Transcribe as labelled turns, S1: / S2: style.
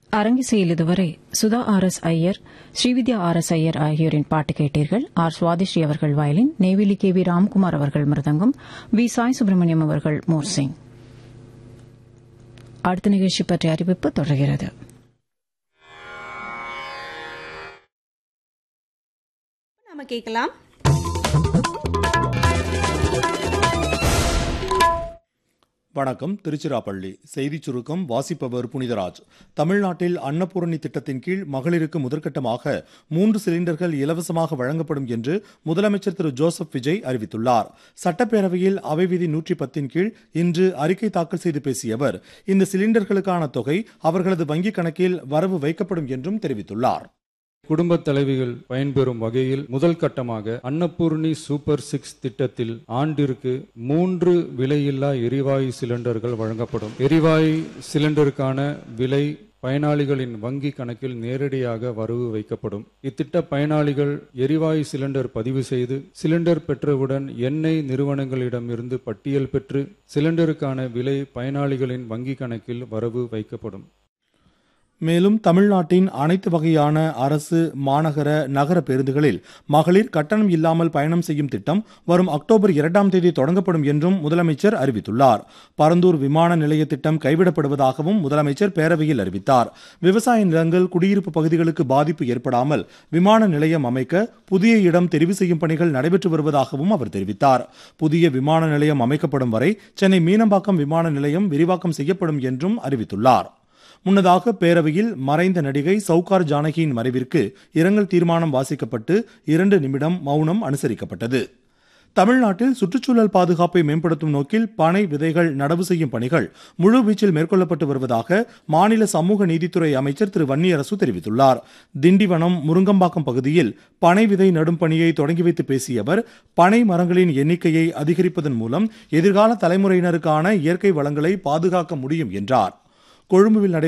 S1: அரங்கிசையில் இதுவரை Sudha R S Iyer Srividya R S Iyer ஆகியோரின் பாட்டு கேட்டீர்கள் ஆர் சுவாதிஸ்ரீ அவர்கள் violin Neyveli K V Ramkumar அவர்கள் மிருதங்கம் வி சாய் சுப்பிரமணியம் அவர்கள் மோர்சிங் அடுத்த நிகழ்ச்சி பற்றிய அறிவிப்பு தொடர்கிறது
S2: நாம கேட்கலாம்
S3: வணக்கம் திருச்சிராப்பள்ளி செய்திச் சுருக்கம் வாசிப்பவர் புனிதராஜ் தமிழ்நாட்டில் அன்னபூரணி திட்டத்தின் கீழ் மகளிருக்கு முதற்கட்டமாக மூன்று சிலிண்டர்கள் இலவசமாக வழங்கப்படும் என்று முதலமைச்சர் திரு ஜோசப் விஜய் அறிவித்துள்ளார் சட்டப்பேரவையில் அவை விதி நூற்றி பத்தின் கீழ் இன்று அறிக்கை தாக்கல் செய்து பேசிய அவர் இந்த சிலிண்டர்களுக்கான தொகை அவர்களது வங்கிக் கணக்கில் வரவு வைக்கப்படும் என்றும் தெரிவித்துள்ளார்
S4: குடும்பத் தலைவிகள் பயன்பெறும் வகையில் முதல் கட்டமாக அன்னபூர்ணி சூப்பர் சிக்ஸ் திட்டத்தில் ஆண்டிற்கு மூன்று விலையில்லா எரிவாயு சிலிண்டர்கள் வழங்கப்படும் எரிவாயு சிலிண்டருக்கான விலை பயனாளிகளின் வங்கி கணக்கில் நேரடியாக வரவு வைக்கப்படும் இத்திட்ட பயனாளிகள் எரிவாயு சிலிண்டர் பதிவு செய்து சிலிண்டர் பெற்றவுடன் எண்ணெய் நிறுவனங்களிடமிருந்து பட்டியல் பெற்று சிலிண்டருக்கான விலை பயனாளிகளின் வங்கி கணக்கில் வரவு வைக்கப்படும்
S3: மேலும் தமிழ்நாட்டின் அனைத்து வகையான அரசு மாநகர நகர பேருந்துகளில் மகளிர் கட்டணம் இல்லாமல் பயணம் செய்யும் திட்டம் வரும் அக்டோபர் இரண்டாம் தேதி தொடங்கப்படும் என்றும் முதலமைச்சர் அறிவித்துள்ளார் பரந்தூர் விமான நிலைய திட்டம் கைவிடப்படுவதாகவும் முதலமைச்சர் பேரவையில் அறிவித்தார் விவசாய நிலங்கள் குடியிருப்பு பகுதிகளுக்கு பாதிப்பு ஏற்படாமல் விமான நிலையம் அமைக்க புதிய இடம் தெரிவு செய்யும் பணிகள் நடைபெற்று வருவதாகவும் அவர் தெரிவித்தார் புதிய விமான நிலையம் அமைக்கப்படும் வரை சென்னை மீனம்பாக்கம் விமான நிலையம் விரிவாக்கம் செய்யப்படும் என்றும் அறிவித்துள்ளார் முன்னதாக பேரவையில் மறைந்த நடிகை சவுகார் ஜானகியின் மறைவிற்கு இரங்கல் தீர்மானம் வாசிக்கப்பட்டு இரண்டு நிமிடம் மௌனம் அனுசரிக்கப்பட்டது தமிழ்நாட்டில் சுற்றுச்சூழல் பாதுகாப்பை மேம்படுத்தும் நோக்கில் பனை விதைகள் நடவு செய்யும் பணிகள் முழுவீச்சில் மேற்கொள்ளப்பட்டு வருவதாக மாநில சமூக நீதித்துறை அமைச்சர் திரு வன்னியரசு தெரிவித்துள்ளார் திண்டிவனம் முருங்கம்பாக்கம் பகுதியில் பனை விதை நடும் பணியை தொடங்கி வைத்து பேசிய அவர் பனை மரங்களின் எண்ணிக்கையை அதிகரிப்பதன் மூலம் எதிர்கால தலைமுறையினருக்கான இயற்கை வளங்களை பாதுகாக்க முடியும் என்றார் கொழும்புவில் நடை